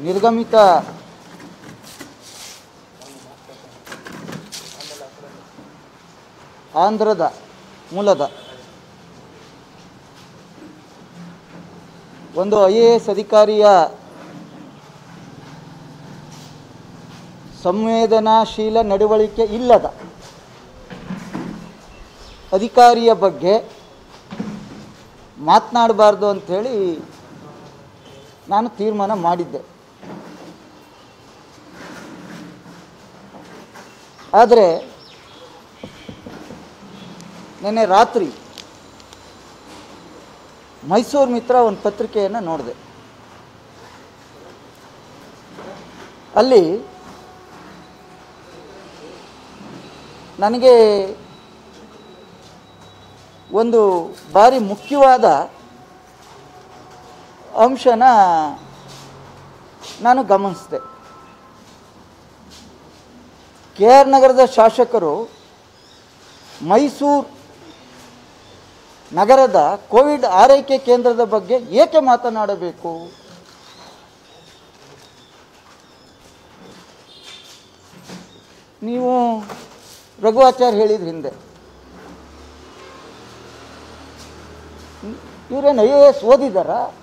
ನಿರ್ಗಮಿತ ಆಂಧ್ರದ ಮೂಲದ ಒಂದು ಐ ಎ ಎಸ್ ಅಧಿಕಾರಿಯ ಸಂವೇದನಾಶೀಲ ನಡವಳಿಕೆ ಇಲ್ಲದ ಅಧಿಕಾರಿಯ ಬಗ್ಗೆ ಮಾತನಾಡಬಾರ್ದು ಅಂಥೇಳಿ ನಾನು ತೀರ್ಮಾನ ಮಾಡಿದ್ದೆ ಆದರೆ ನಿನ್ನೆ ರಾತ್ರಿ ಮೈಸೂರು ಮಿತ್ರ ಒಂದು ಪತ್ರಿಕೆಯನ್ನು ನೋಡಿದೆ ಅಲ್ಲಿ ನನಗೆ ಒಂದು ಭಾರಿ ಮುಖ್ಯವಾದ ಅಂಶನ ನಾನು ಗಮನಿಸಿದೆ ಕೆ ಆರ್ ನಗರದ ಶಾಸಕರು ಮೈಸೂರು ನಗರದ ಕೋವಿಡ್ ಆರೈಕೆ ಕೇಂದ್ರದ ಬಗ್ಗೆ ಏಕೆ ಮಾತನಾಡಬೇಕು ನೀವು ರಘುವಾಚಾರ್ಯ ಹೇಳಿದ ಹಿಂದೆ ಇವರೇನು ಐ ಎ ಎಸ್ ಓದಿದಾರಾ